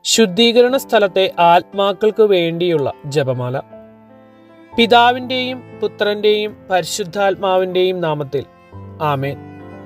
ശുദ്ധീകരണ സ്ഥലത്തെ ആത്മാക്കൾക്ക് വേണ്ടിയുള്ള ജപമാല പിതാവിൻ്റെയും പുത്രൻ്റെയും പരിശുദ്ധാത്മാവിൻ്റെയും നാമത്തിൽ ആമേൻ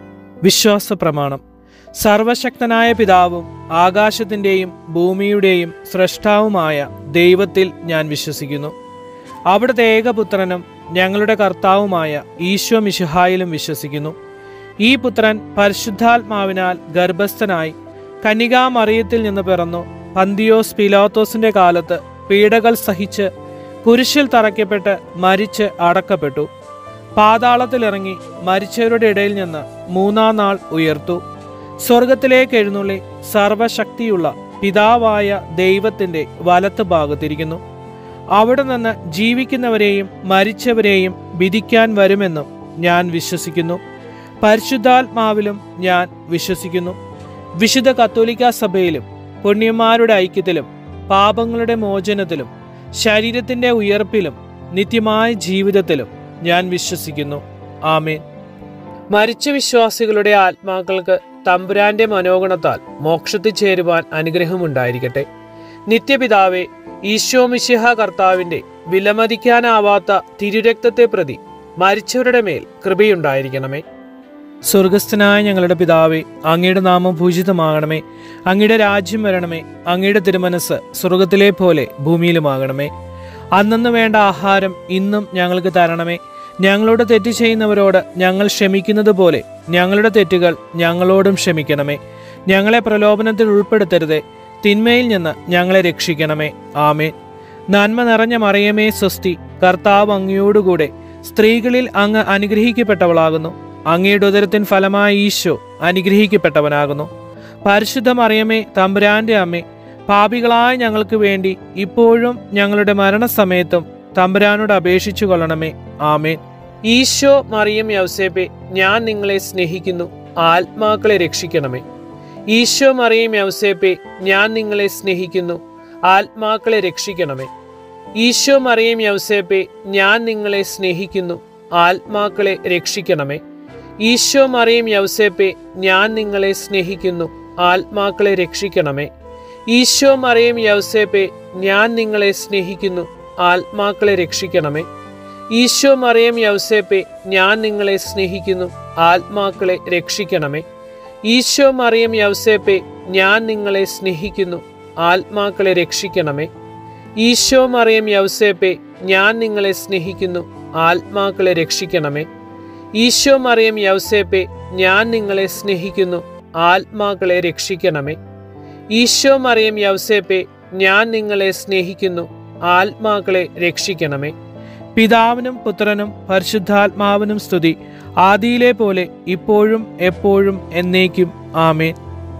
വിശ്വാസ പ്രമാണം സർവശക്തനായ പിതാവും ആകാശത്തിൻ്റെയും ഭൂമിയുടെയും സൃഷ്ടാവുമായ ദൈവത്തിൽ ഞാൻ വിശ്വസിക്കുന്നു അവിടുത്തെ ഏകപുത്രനും ഞങ്ങളുടെ കർത്താവുമായ ഈശോ മിശിഹായിലും വിശ്വസിക്കുന്നു ഈ പുത്രൻ പരിശുദ്ധാത്മാവിനാൽ ഗർഭസ്ഥനായി കന്യകാമറിയത്തിൽ നിന്ന് പിറന്നു പന്തിയോസ് പിലോത്തോസിന്റെ കാലത്ത് പീഡകൾ സഹിച്ച് കുരിശിൽ തറയ്ക്കപ്പെട്ട് മരിച്ച് അടക്കപ്പെട്ടു പാതാളത്തിലിറങ്ങി മരിച്ചവരുടെ ഇടയിൽ നിന്ന് മൂന്നാം നാൾ ഉയർത്തു സ്വർഗത്തിലേക്ക് എഴുന്നള്ളി സർവശക്തിയുള്ള പിതാവായ ദൈവത്തിന്റെ വലത്ത് ഭാഗത്തിരിക്കുന്നു അവിടെ നിന്ന് ജീവിക്കുന്നവരെയും മരിച്ചവരെയും വിധിക്കാൻ വരുമെന്നും ഞാൻ വിശ്വസിക്കുന്നു പരിശുദ്ധാത്മാവിലും ഞാൻ വിശ്വസിക്കുന്നു വിശുദ്ധ കത്തോലിക്ക സഭയിലും പുണ്യന്മാരുടെ ഐക്യത്തിലും പാപങ്ങളുടെ മോചനത്തിലും ശരീരത്തിന്റെ ഉയർപ്പിലും നിത്യമായ ജീവിതത്തിലും ഞാൻ വിശ്വസിക്കുന്നു ആമേൻ മരിച്ച വിശ്വാസികളുടെ ആത്മാക്കൾക്ക് തമ്പുരാന്റെ മനോഗണത്താൽ മോക്ഷത്തിൽ ചേരുവാൻ അനുഗ്രഹമുണ്ടായിരിക്കട്ടെ നിത്യപിതാവെ ഈശോ മിശിഹ കർത്താവിന്റെ വിലമതിക്കാനാവാത്ത തിരുരക്തത്തെ പ്രതി മരിച്ചവരുടെ മേൽ കൃപയുണ്ടായിരിക്കണമേ സ്വർഗസ്ഥനായ ഞങ്ങളുടെ പിതാവേ അങ്ങയുടെ നാമം പൂജിതമാകണമേ അങ്ങയുടെ രാജ്യം വരണമേ അങ്ങയുടെ തിരുമനസ് സ്വർഗത്തിലെ പോലെ ഭൂമിയിലുമാകണമേ അന്നന്ന് വേണ്ട ആഹാരം ഇന്നും ഞങ്ങൾക്ക് തരണമേ ഞങ്ങളോട് തെറ്റ് ചെയ്യുന്നവരോട് ഞങ്ങൾ ക്ഷമിക്കുന്നത് പോലെ ഞങ്ങളുടെ തെറ്റുകൾ ഞങ്ങളോടും ക്ഷമിക്കണമേ ഞങ്ങളെ പ്രലോഭനത്തിൽ ഉൾപ്പെടുത്തരുതേ തിന്മയിൽ നിന്ന് ഞങ്ങളെ രക്ഷിക്കണമേ ആമേൻ നന്മ നിറഞ്ഞ മറിയമേ സ്വസ്തി കർത്താവ് അങ്ങയോടുകൂടെ സ്ത്രീകളിൽ അങ്ങ് അനുഗ്രഹിക്കപ്പെട്ടവളാകുന്നു അങ്ങയുടെ ഉദരത്തിൻ ഫലമായ ഈശോ അനുഗ്രഹിക്കപ്പെട്ടവനാകുന്നു പരിശുദ്ധ മറിയമേ തമ്പുരാന്റെ അമ്മേ പാപികളായ ഞങ്ങൾക്ക് വേണ്ടി ഇപ്പോഴും ഞങ്ങളുടെ മരണസമയത്തും തമ്പുരാനോട് അപേക്ഷിച്ചു കൊള്ളണമേ ആമേൻ ഈശോ മറിയം യൗസേപ്പെ ഞാൻ നിങ്ങളെ സ്നേഹിക്കുന്നു ആത്മാക്കളെ രക്ഷിക്കണമേ ഈശോ മറിയം യൗസേപ്പെ ഞാൻ നിങ്ങളെ സ്നേഹിക്കുന്നു ആത്മാക്കളെ രക്ഷിക്കണമേ ഈശോ മറിയം യൗസേപ്പെ ഞാൻ നിങ്ങളെ സ്നേഹിക്കുന്നു ആത്മാക്കളെ രക്ഷിക്കണമേ ഈശോ മറിയം യൗസേപ്പെ ഞാൻ നിങ്ങളെ സ്നേഹിക്കുന്നു ആത്മാക്കളെ രക്ഷിക്കണമേ ഈശോ മറിയം യൗസേപ്പെ ഞാൻ നിങ്ങളെ സ്നേഹിക്കുന്നു ആത്മാക്കളെ രക്ഷിക്കണമേ ഈശോ മറിയം യൗസേപ്പെ ഞാൻ നിങ്ങളെ സ്നേഹിക്കുന്നു ആത്മാക്കളെ രക്ഷിക്കണമേ ഈശോ മറിയം യൗസേപ്പെ ഞാൻ നിങ്ങളെ സ്നേഹിക്കുന്നു ആത്മാക്കളെ രക്ഷിക്കണമേ ഈശോ മറിയം യൗസേപ്പെ ഞാൻ നിങ്ങളെ സ്നേഹിക്കുന്നു ആത്മാക്കളെ രക്ഷിക്കണമേ ഈശോ മറിയം യൗസേപ്പെ ഞാൻ നിങ്ങളെ സ്നേഹിക്കുന്നു ആത്മാക്കളെ രക്ഷിക്കണമേ ഈശോ മറിയം യൗസേപ്പെ ഞാൻ നിങ്ങളെ സ്നേഹിക്കുന്നു ആത്മാക്കളെ രക്ഷിക്കണമേ പിതാവിനും പുത്രനും പരിശുദ്ധാത്മാവിനും സ്തുതി ആദിയിലെ പോലെ ഇപ്പോഴും എപ്പോഴും എന്നേക്കും ആമേൻ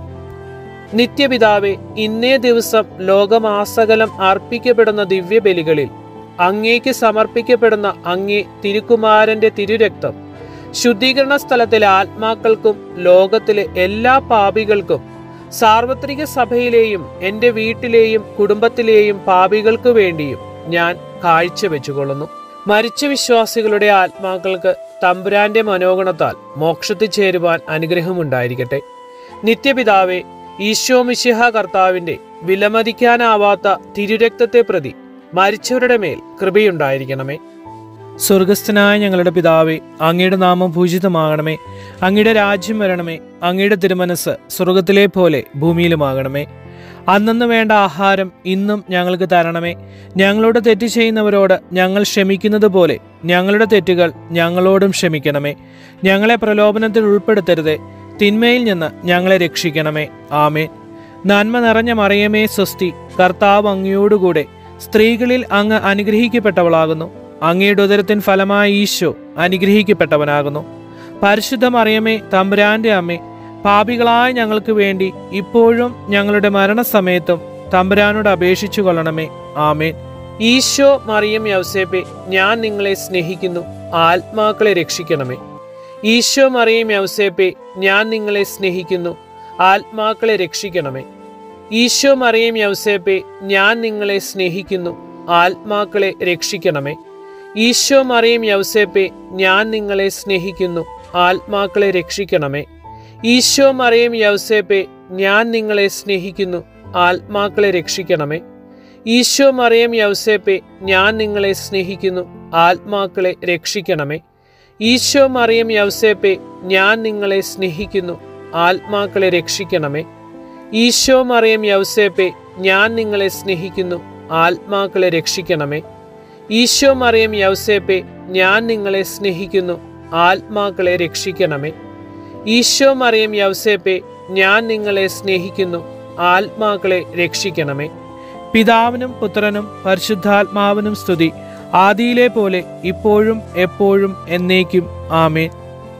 നിത്യപിതാവെ ഇന്നേ ദിവസം ലോകമാസകലം അർപ്പിക്കപ്പെടുന്ന ദിവ്യബലികളിൽ അങ്ങേക്ക് സമർപ്പിക്കപ്പെടുന്ന അങ്ങേ തിരുക്കുമാരന്റെ തിരുരക്തം ശുദ്ധീകരണ സ്ഥലത്തിലെ ആത്മാക്കൾക്കും ലോകത്തിലെ എല്ലാ പാപികൾക്കും സാർവത്രിക സഭയിലെയും എൻ്റെ വീട്ടിലെയും കുടുംബത്തിലെയും പാപികൾക്കു വേണ്ടിയും ഞാൻ കാഴ്ചവെച്ചുകൊള്ളുന്നു മരിച്ച വിശ്വാസികളുടെ ആത്മാക്കൾക്ക് തമ്പുരാന്റെ മനോഗണത്താൽ മോക്ഷത്തിൽ ചേരുവാൻ അനുഗ്രഹമുണ്ടായിരിക്കട്ടെ നിത്യപിതാവെ ഈശോ മിശിഹ കർത്താവിന്റെ വിലമതിക്കാനാവാത്ത തിരുരക്തത്തെ പ്രതി മരിച്ചവരുടെ മേൽ കൃപയുണ്ടായിരിക്കണമേ സ്വർഗസ്ഥനായ ഞങ്ങളുടെ പിതാവേ അങ്ങയുടെ നാമം പൂജിതമാകണമേ അങ്ങയുടെ രാജ്യം വരണമേ അങ്ങയുടെ തിരുമനസ് സ്വർഗത്തിലെ പോലെ ഭൂമിയിലുമാകണമേ അന്നന്ന് വേണ്ട ആഹാരം ഇന്നും ഞങ്ങൾക്ക് തരണമേ ഞങ്ങളോട് തെറ്റ് ചെയ്യുന്നവരോട് ഞങ്ങൾ ക്ഷമിക്കുന്നത് പോലെ ഞങ്ങളുടെ തെറ്റുകൾ ഞങ്ങളോടും ക്ഷമിക്കണമേ ഞങ്ങളെ പ്രലോഭനത്തിൽ ഉൾപ്പെടുത്തരുതേ തിന്മയിൽ നിന്ന് ഞങ്ങളെ രക്ഷിക്കണമേ ആമേൻ നന്മ നിറഞ്ഞ മറിയമേ സ്വസ്തി കർത്താവ് അങ്ങയോടുകൂടെ സ്ത്രീകളിൽ അങ്ങ് അനുഗ്രഹിക്കപ്പെട്ടവളാകുന്നു അങ്ങയുടെ ഉദരത്തിൻ ഫലമായ ഈശോ അനുഗ്രഹിക്കപ്പെട്ടവനാകുന്നു പരിശുദ്ധ മറിയമേ തമ്പുരാന്റെ അമ്മേ പാപികളായ ഞങ്ങൾക്ക് വേണ്ടി ഇപ്പോഴും ഞങ്ങളുടെ മരണസമയത്തും തമ്പുരാനോട് അപേക്ഷിച്ചു കൊള്ളണമേ ആമേൻ ഈശോ മറിയം യൗസേപ്പെ ഞാൻ നിങ്ങളെ സ്നേഹിക്കുന്നു ആത്മാക്കളെ രക്ഷിക്കണമേ ഈശോ മറിയം യൗസേപ്പെ ഞാൻ നിങ്ങളെ സ്നേഹിക്കുന്നു ആത്മാക്കളെ രക്ഷിക്കണമേ ഈശോ മറിയം യൗസേപ്പെ ഞാൻ നിങ്ങളെ സ്നേഹിക്കുന്നു ആത്മാക്കളെ രക്ഷിക്കണമേ ഈശോ മറിയം യൗസേപ്പെ ഞാൻ നിങ്ങളെ സ്നേഹിക്കുന്നു ആത്മാക്കളെ രക്ഷിക്കണമേ ഈശോ മറിയം യൗസേപ്പെ ഞാൻ നിങ്ങളെ സ്നേഹിക്കുന്നു ആത്മാക്കളെ രക്ഷിക്കണമേ ഈശോ മറിയം യൗസേപ്പെ ഞാൻ നിങ്ങളെ സ്നേഹിക്കുന്നു ആത്മാക്കളെ രക്ഷിക്കണമേ ഈശോ മറിയം യൗസേപ്പെ ഞാൻ നിങ്ങളെ സ്നേഹിക്കുന്നു ആത്മാക്കളെ രക്ഷിക്കണമേ ഈശോ മറിയം യൗസേപ്പെ ഞാൻ നിങ്ങളെ സ്നേഹിക്കുന്നു ആത്മാക്കളെ രക്ഷിക്കണമേ ഈശോ മറിയം യൗസേപ്പെ ഞാൻ നിങ്ങളെ സ്നേഹിക്കുന്നു ആത്മാക്കളെ രക്ഷിക്കണമേ ഈശോ മറിയം യൗസേപ്പെ ഞാൻ നിങ്ങളെ സ്നേഹിക്കുന്നു ആത്മാക്കളെ രക്ഷിക്കണമേ പിതാവിനും പുത്രനും പരിശുദ്ധാത്മാവിനും സ്തുതി ആദിയിലെ പോലെ ഇപ്പോഴും എപ്പോഴും എന്നേക്കും ആമേൻ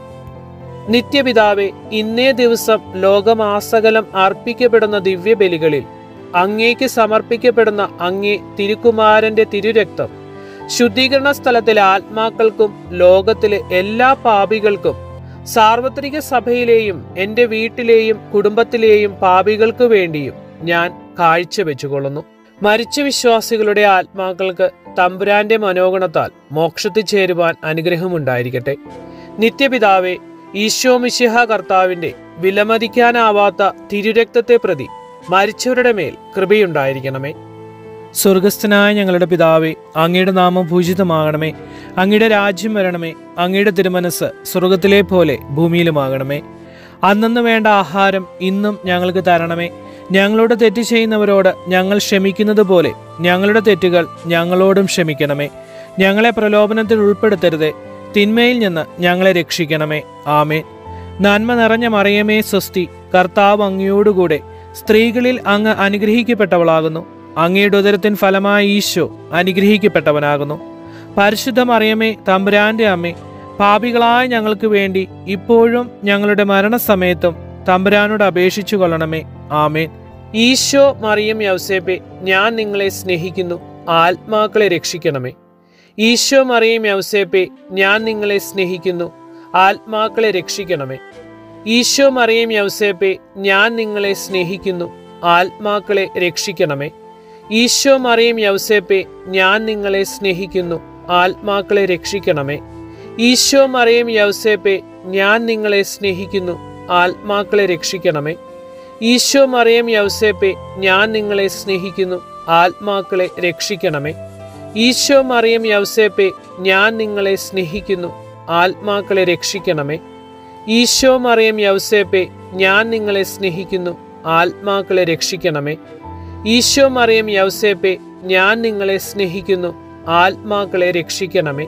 നിത്യപിതാവെ ഇന്നേ ദിവസം ലോകമാസകലം അർപ്പിക്കപ്പെടുന്ന ദിവ്യബലികളിൽ അങ്ങേക്ക് സമർപ്പിക്കപ്പെടുന്ന അങ്ങേ തിരുക്കുമാരന്റെ തിരുരക്തം ശുദ്ധീകരണ സ്ഥലത്തിലെ ആത്മാക്കൾക്കും ലോകത്തിലെ എല്ലാ പാപികൾക്കും സാർവത്രിക സഭയിലെയും എൻ്റെ വീട്ടിലെയും കുടുംബത്തിലെയും പാപികൾക്ക് വേണ്ടിയും ഞാൻ കാഴ്ചവെച്ചുകൊള്ളുന്നു മരിച്ച വിശ്വാസികളുടെ ആത്മാക്കൾക്ക് തമ്പുരാന്റെ മനോഗണത്താൽ മോക്ഷത്തിൽ ചേരുവാൻ അനുഗ്രഹമുണ്ടായിരിക്കട്ടെ നിത്യപിതാവെ ഈശോ മിശിഹ കർത്താവിന്റെ വിലമതിക്കാനാവാത്ത തിരുരക്തത്തെ പ്രതി മരിച്ചവരുടെ മേൽ കൃപയുണ്ടായിരിക്കണമേ സ്വർഗസ്ഥനായ ഞങ്ങളുടെ പിതാവേ അങ്ങയുടെ നാമം പൂജിതമാകണമേ അങ്ങയുടെ രാജ്യം വരണമേ അങ്ങയുടെ തിരുമനസ് സ്വർഗത്തിലെ പോലെ ഭൂമിയിലുമാകണമേ അന്നന്ന് വേണ്ട ആഹാരം ഇന്നും ഞങ്ങൾക്ക് തരണമേ ഞങ്ങളോട് തെറ്റ് ചെയ്യുന്നവരോട് ഞങ്ങൾ ക്ഷമിക്കുന്നത് പോലെ ഞങ്ങളുടെ തെറ്റുകൾ ഞങ്ങളോടും ക്ഷമിക്കണമേ ഞങ്ങളെ പ്രലോഭനത്തിൽ ഉൾപ്പെടുത്തരുതേ തിന്മയിൽ നിന്ന് ഞങ്ങളെ രക്ഷിക്കണമേ ആമേൻ നന്മ നിറഞ്ഞ മറിയമേ സ്വസ്തി കർത്താവ് അങ്ങയോടുകൂടെ സ്ത്രീകളിൽ അങ്ങ് അനുഗ്രഹിക്കപ്പെട്ടവളാകുന്നു അങ്ങയുടെ ഉദരത്തിൻ ഫലമായ ഈശോ അനുഗ്രഹിക്കപ്പെട്ടവനാകുന്നു പരിശുദ്ധ മറിയമേ തമ്പുരാന്റെ അമ്മേ പാപികളായ ഞങ്ങൾക്ക് വേണ്ടി ഇപ്പോഴും ഞങ്ങളുടെ മരണസമയത്തും തമ്പുരാനോട് അപേക്ഷിച്ചു കൊള്ളണമേ ആമേൻ ഈശോ മറിയം യൗസേപ്പെ ഞാൻ നിങ്ങളെ സ്നേഹിക്കുന്നു ആത്മാക്കളെ രക്ഷിക്കണമേ ഈശോ മറിയം യൗസേപ്പെ ഞാൻ നിങ്ങളെ സ്നേഹിക്കുന്നു ആത്മാക്കളെ രക്ഷിക്കണമേ ഈശോ മറിയം യൗസേപ്പെ ഞാൻ നിങ്ങളെ സ്നേഹിക്കുന്നു ആത്മാക്കളെ രക്ഷിക്കണമേ ഈശോ മറിയം യൗസേപ്പെ ഞാൻ നിങ്ങളെ സ്നേഹിക്കുന്നു ആത്മാക്കളെ രക്ഷിക്കണമേ ഈശോ മറിയം യൗസേപ്പെ ഞാൻ നിങ്ങളെ സ്നേഹിക്കുന്നു ആത്മാക്കളെ രക്ഷിക്കണമേ ഈശോ മറിയം യൗസേപ്പെ ഞാൻ നിങ്ങളെ സ്നേഹിക്കുന്നു ആത്മാക്കളെ രക്ഷിക്കണമേ ഈശോ മറിയം യൗസേപ്പെ ഞാൻ നിങ്ങളെ സ്നേഹിക്കുന്നു ആത്മാക്കളെ രക്ഷിക്കണമേ ഈശോ മറിയം യൗസേപ്പെ ഞാൻ നിങ്ങളെ സ്നേഹിക്കുന്നു ആത്മാക്കളെ രക്ഷിക്കണമേ ഈശോ മറിയം യൗസേപ്പെ ഞാൻ നിങ്ങളെ സ്നേഹിക്കുന്നു ആത്മാക്കളെ രക്ഷിക്കണമേ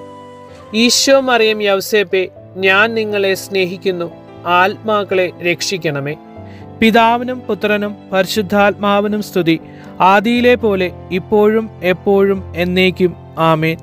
ഈശോ മറിയം യൗസേപ്പെ ഞാൻ നിങ്ങളെ സ്നേഹിക്കുന്നു ആത്മാക്കളെ രക്ഷിക്കണമേ പിതാവിനും പുത്രനും പരിശുദ്ധാത്മാവിനും സ്തുതി ആദിയിലെ പോലെ ഇപ്പോഴും എപ്പോഴും എന്നേക്കും ആമേൻ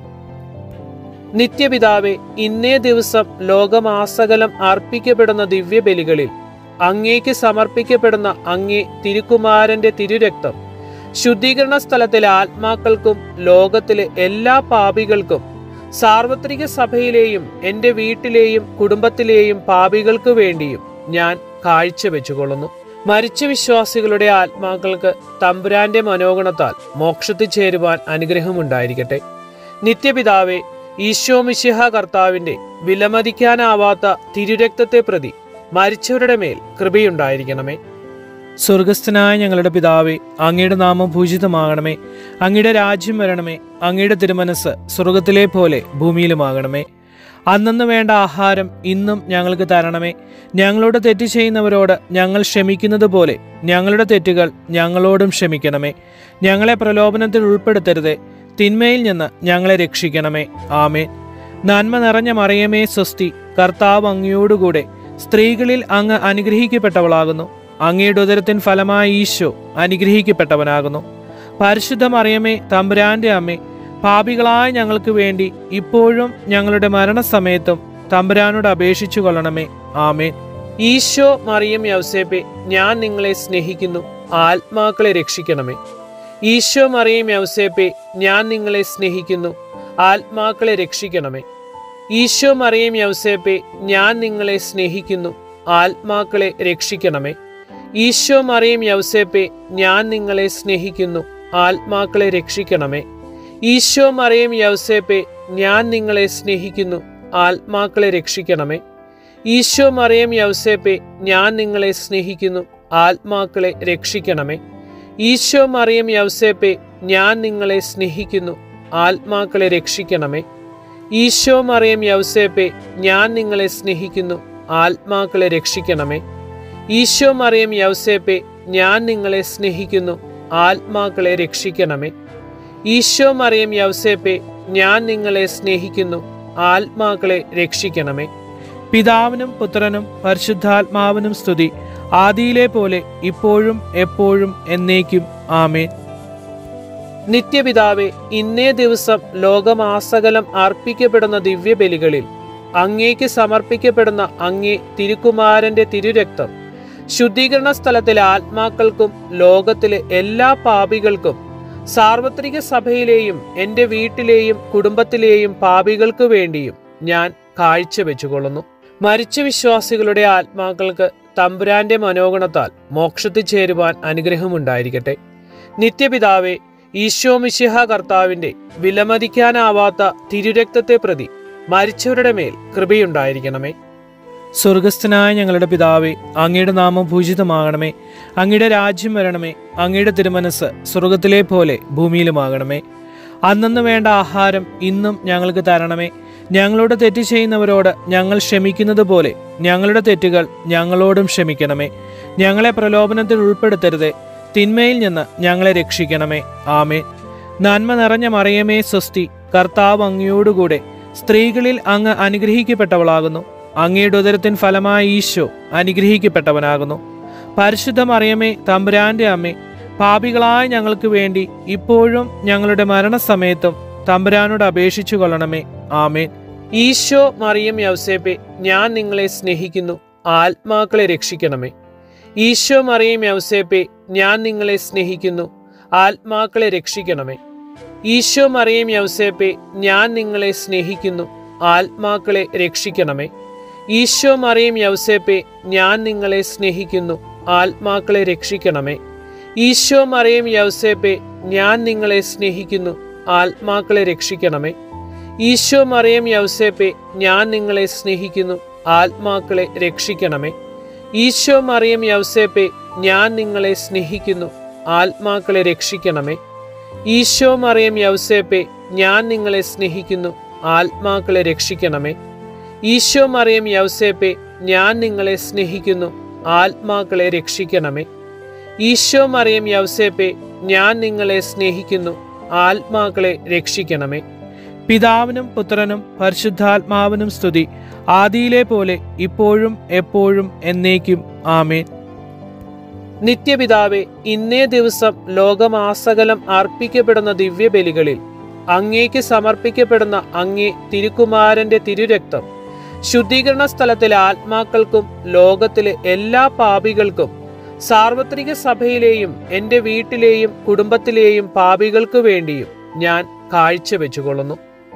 നിത്യപിതാവെ ഇന്നേ ദിവസം ലോകമാസകലം അർപ്പിക്കപ്പെടുന്ന ദിവ്യബലികളിൽ അങ്ങേക്ക് സമർപ്പിക്കപ്പെടുന്ന അങ്ങേ തിരുക്കുമാരന്റെ തിരുരക്തം ശുദ്ധീകരണ സ്ഥലത്തിലെ ആത്മാക്കൾക്കും ലോകത്തിലെ എല്ലാ പാപികൾക്കും സാർവത്രിക സഭയിലെയും എൻ്റെ വീട്ടിലെയും കുടുംബത്തിലെയും പാപികൾക്ക് വേണ്ടിയും ഞാൻ കാഴ്ചവെച്ചുകൊള്ളുന്നു മരിച്ച വിശ്വാസികളുടെ ആത്മാക്കൾക്ക് തമ്പുരാന്റെ മനോഗണത്താൽ മോക്ഷത്തിൽ ചേരുവാൻ അനുഗ്രഹമുണ്ടായിരിക്കട്ടെ നിത്യപിതാവെ ഈശോ മിശിഹ കർത്താവിന്റെ വിലമതിക്കാനാവാത്ത തിരുരക്തത്തെ പ്രതി മരിച്ചവരുടെ മേൽ കൃപയുണ്ടായിരിക്കണമേ സ്വർഗസ്ഥനായ ഞങ്ങളുടെ പിതാവേ അങ്ങയുടെ നാമം പൂജിതമാകണമേ അങ്ങയുടെ രാജ്യം വരണമേ അങ്ങയുടെ തിരുമനസ് സ്വർഗത്തിലെ പോലെ ഭൂമിയിലുമാകണമേ അന്നന്ന് വേണ്ട ആഹാരം ഇന്നും ഞങ്ങൾക്ക് തരണമേ ഞങ്ങളോട് തെറ്റ് ചെയ്യുന്നവരോട് ഞങ്ങൾ ക്ഷമിക്കുന്നത് പോലെ ഞങ്ങളുടെ തെറ്റുകൾ ഞങ്ങളോടും ക്ഷമിക്കണമേ ഞങ്ങളെ പ്രലോഭനത്തിൽ ഉൾപ്പെടുത്തരുതേ തിന്മയിൽ നിന്ന് ഞങ്ങളെ രക്ഷിക്കണമേ ആമേൻ നന്മ നിറഞ്ഞ മറിയമേ സ്വസ്തി കർത്താവ് അങ്ങയോടുകൂടെ സ്ത്രീകളിൽ അങ്ങ് അനുഗ്രഹിക്കപ്പെട്ടവളാകുന്നു അങ്ങയുടെ ഉദരത്തിൻ ഫലമായ ഈശോ അനുഗ്രഹിക്കപ്പെട്ടവനാകുന്നു പരിശുദ്ധ മറിയമേ തമ്പുരാന്റെ അമ്മേ പാപികളായ ഞങ്ങൾക്ക് വേണ്ടി ഇപ്പോഴും ഞങ്ങളുടെ മരണസമയത്തും തമ്പുരാനോട് അപേക്ഷിച്ചു കൊള്ളണമേ ആമേൻ ഈശോ മറിയം യൗസേപ്പെ ഞാൻ നിങ്ങളെ സ്നേഹിക്കുന്നു ആത്മാക്കളെ രക്ഷിക്കണമേ ഈശോ മറിയം യൗസേപ്പെ ഞാൻ നിങ്ങളെ സ്നേഹിക്കുന്നു ആത്മാക്കളെ രക്ഷിക്കണമേ ഈശോ മറിയം യൗസേപ്പെ ഞാൻ നിങ്ങളെ സ്നേഹിക്കുന്നു ആത്മാക്കളെ രക്ഷിക്കണമേ ഈശോ മറിയം യൗസേപ്പെ ഞാൻ നിങ്ങളെ സ്നേഹിക്കുന്നു ആത്മാക്കളെ രക്ഷിക്കണമേ ഈശോ മറിയം യൗസേപ്പെ ഞാൻ നിങ്ങളെ സ്നേഹിക്കുന്നു ആത്മാക്കളെ രക്ഷിക്കണമേ ഈശോ മറിയം യൗസേപ്പെ ഞാൻ നിങ്ങളെ സ്നേഹിക്കുന്നു ആത്മാക്കളെ രക്ഷിക്കണമേ ഈശോ മറിയം യൗസേപ്പെ ഞാൻ നിങ്ങളെ സ്നേഹിക്കുന്നു ആത്മാക്കളെ രക്ഷിക്കണമേ ഈശോ മറിയം യൗസേപ്പെ ഞാൻ നിങ്ങളെ സ്നേഹിക്കുന്നു ആത്മാക്കളെ രക്ഷിക്കണമേ ഈശോ മറിയം യൗസേപ്പെ ഞാൻ നിങ്ങളെ സ്നേഹിക്കുന്നു ആത്മാക്കളെ രക്ഷിക്കണമേ ഈശോ മറിയം യൗസേപ്പെ ഞാൻ നിങ്ങളെ സ്നേഹിക്കുന്നു ആത്മാക്കളെ രക്ഷിക്കണമേ പിതാവിനും പുത്രനും പരിശുദ്ധാത്മാവിനും സ്തുതി ആദിയിലെ പോലെ ഇപ്പോഴും എപ്പോഴും എന്നേക്കും ആമേൻ നിത്യപിതാവെ ഇന്നേ ദിവസം ലോകമാസകലം അർപ്പിക്കപ്പെടുന്ന ദിവ്യബലികളിൽ അങ്ങേക്ക് സമർപ്പിക്കപ്പെടുന്ന അങ്ങേ തിരുക്കുമാരന്റെ തിരുരക്തം ശുദ്ധീകരണ സ്ഥലത്തിലെ ആത്മാക്കൾക്കും ലോകത്തിലെ എല്ലാ പാപികൾക്കും സാർവത്രിക സഭയിലെയും എൻ്റെ വീട്ടിലെയും കുടുംബത്തിലെയും പാപികൾക്ക് വേണ്ടിയും ഞാൻ കാഴ്ചവെച്ചുകൊള്ളുന്നു മരിച്ച വിശ്വാസികളുടെ ആത്മാക്കൾക്ക് തമ്പുരാന്റെ മനോഗണത്താൽ മോക്ഷത്തിൽ ചേരുവാൻ അനുഗ്രഹമുണ്ടായിരിക്കട്ടെ നിത്യപിതാവെ ഈശോ മിശിഹ കർത്താവിന്റെ വിലമതിക്കാനാവാത്ത തിരുരക്തത്തെ പ്രതി മരിച്ചവരുടെ മേൽ കൃപയുണ്ടായിരിക്കണമേ സ്വർഗസ്ഥനായ ഞങ്ങളുടെ പിതാവേ അങ്ങയുടെ നാമം പൂജിതമാകണമേ അങ്ങയുടെ രാജ്യം വരണമേ അങ്ങയുടെ തിരുമനസ് സ്വർഗത്തിലെ പോലെ ഭൂമിയിലുമാകണമേ അന്നന്ന് വേണ്ട ആഹാരം ഇന്നും ഞങ്ങൾക്ക് തരണമേ ഞങ്ങളോട് തെറ്റ് ചെയ്യുന്നവരോട് ഞങ്ങൾ ക്ഷമിക്കുന്നത് പോലെ ഞങ്ങളുടെ തെറ്റുകൾ ഞങ്ങളോടും ക്ഷമിക്കണമേ ഞങ്ങളെ പ്രലോഭനത്തിൽ ഉൾപ്പെടുത്തരുതേ തിന്മയിൽ നിന്ന് ഞങ്ങളെ രക്ഷിക്കണമേ ആമേ നന്മ നിറഞ്ഞ മറിയമേ സ്വസ്തി കർത്താവ് അങ്ങയോടുകൂടെ സ്ത്രീകളിൽ അങ്ങ് അനുഗ്രഹിക്കപ്പെട്ടവളാകുന്നു അങ്ങയുടെ ഉദരത്തിൻ ഫലമായ ഈശോ അനുഗ്രഹിക്കപ്പെട്ടവനാകുന്നു പരിശുദ്ധ മറിയമേ തമ്പുരാന്റെ അമ്മേ പാപികളായ ഞങ്ങൾക്ക് വേണ്ടി ഇപ്പോഴും ഞങ്ങളുടെ മരണസമയത്തും തമ്പുരാനോട് അപേക്ഷിച്ചു കൊള്ളണമേ ആമേൻ ഈശോ മറിയം യൗസേപ്പെ ഞാൻ നിങ്ങളെ സ്നേഹിക്കുന്നു ആത്മാക്കളെ രക്ഷിക്കണമേ ഈശോ മറിയം യൗസേപ്പെ ഞാൻ നിങ്ങളെ സ്നേഹിക്കുന്നു ആത്മാക്കളെ രക്ഷിക്കണമേ ഈശോ മറിയം യൗസേപ്പെ ഞാൻ നിങ്ങളെ സ്നേഹിക്കുന്നു ആത്മാക്കളെ രക്ഷിക്കണമേ ഈശോ മറിയം യൗസേപ്പെ ഞാൻ നിങ്ങളെ സ്നേഹിക്കുന്നു ആത്മാക്കളെ രക്ഷിക്കണമേ ഈശോ മറിയം യൗസേപ്പെ ഞാൻ നിങ്ങളെ സ്നേഹിക്കുന്നു ആത്മാക്കളെ രക്ഷിക്കണമേ ഈശോ മറിയം യൗസേപ്പെ ഞാൻ നിങ്ങളെ സ്നേഹിക്കുന്നു ആത്മാക്കളെ രക്ഷിക്കണമേ ഈശോ മറിയം യൗസേപ്പെ ഞാൻ നിങ്ങളെ സ്നേഹിക്കുന്നു ആത്മാക്കളെ രക്ഷിക്കണമേ ഈശോ മറിയം യൗസേപ്പെ ഞാൻ നിങ്ങളെ സ്നേഹിക്കുന്നു ആത്മാക്കളെ രക്ഷിക്കണമേ ഈശോ മറിയം യൗസേപ്പെ ഞാൻ നിങ്ങളെ സ്നേഹിക്കുന്നു ആത്മാക്കളെ രക്ഷിക്കണമേ ഈശോ മറിയം യൗസേപ്പെ ഞാൻ നിങ്ങളെ സ്നേഹിക്കുന്നു ആത്മാക്കളെ രക്ഷിക്കണമേ പിതാവിനും പുത്രനും പരിശുദ്ധാത്മാവിനും സ്തുതി ആദിയിലെ പോലെ ഇപ്പോഴും എപ്പോഴും എന്നേക്കും ആമേൻ നിത്യപിതാവെ ഇന്നേ ദിവസം ലോകമാസകലം അർപ്പിക്കപ്പെടുന്ന ദിവ്യബലികളിൽ അങ്ങേക്ക് സമർപ്പിക്കപ്പെടുന്ന അങ്ങേ തിരുക്കുമാരന്റെ തിരുരക്തം ശുദ്ധീകരണ സ്ഥലത്തിലെ ആത്മാക്കൾക്കും ലോകത്തിലെ എല്ലാ പാപികൾക്കും സാർവത്രിക സഭയിലെയും എൻ്റെ വീട്ടിലെയും കുടുംബത്തിലെയും പാപികൾക്ക് വേണ്ടിയും ഞാൻ കാഴ്ചവെച്ചുകൊള്ളുന്നു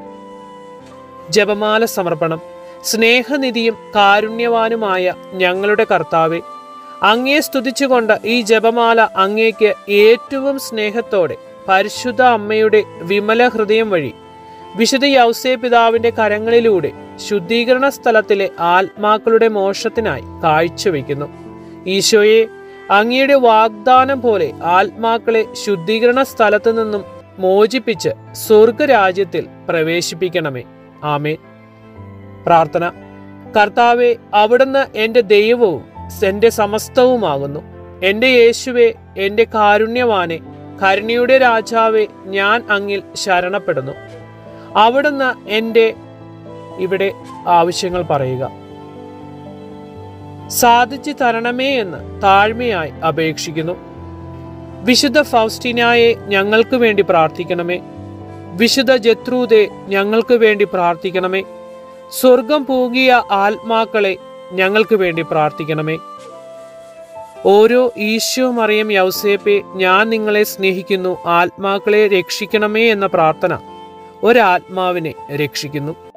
ജപമാല സമർപ്പണം സ്നേഹനിധിയും കാരുണ്യവാനുമായ ഞങ്ങളുടെ കർത്താവെ അങ്ങേ സ്തുതിച്ചുകൊണ്ട് ഈ ജപമാല അങ്ങേക്ക് ഏറ്റവും സ്നേഹത്തോടെ പരിശുദ്ധ അമ്മയുടെ വിമല ഹൃദയം വഴി വിശുദ്ധ യൗസേ പിതാവിന്റെ കരങ്ങളിലൂടെ ശുദ്ധീകരണ സ്ഥലത്തിലെ ആത്മാക്കളുടെ മോക്ഷത്തിനായി കാഴ്ചവെക്കുന്നു ഈശോയെ അങ്ങയുടെ വാഗ്ദാനം പോലെ ആത്മാക്കളെ ശുദ്ധീകരണ സ്ഥലത്തു നിന്നും മോചിപ്പിച്ച് സ്വർഗരാജ്യത്തിൽ പ്രവേശിപ്പിക്കണമേ ആമേ പ്രാർത്ഥന കർത്താവെ അവിടുന്ന് എൻ്റെ ദൈവവും എൻ്റെ സമസ്തവുമാകുന്നു എൻ്റെ യേശുവെ എൻ്റെ കാരുണ്യവാനെ കരുണയുടെ രാജാവെ ഞാൻ അങ്ങിൽ ശരണപ്പെടുന്നു അവിടുന്ന് എൻ്റെ ഇവിടെ ആവശ്യങ്ങൾ പറയുക സാധിച്ചു തരണമേ എന്ന് താഴ്മയായി അപേക്ഷിക്കുന്നു വിശുദ്ധ ഫൗസ്റ്റീനായെ ഞങ്ങൾക്ക് വേണ്ടി പ്രാർത്ഥിക്കണമേ വിശുദ്ധ ജത്രൂതെ ഞങ്ങൾക്ക് വേണ്ടി പ്രാർത്ഥിക്കണമേ സ്വർഗം പൂകിയ ആത്മാക്കളെ ഞങ്ങൾക്ക് വേണ്ടി പ്രാർത്ഥിക്കണമേ ഓരോ ഈശോ മറിയം യൗസേപ്പെ ഞാൻ നിങ്ങളെ സ്നേഹിക്കുന്നു ആത്മാക്കളെ രക്ഷിക്കണമേ എന്ന പ്രാർത്ഥന ഒരാത്മാവിനെ രക്ഷിക്കുന്നു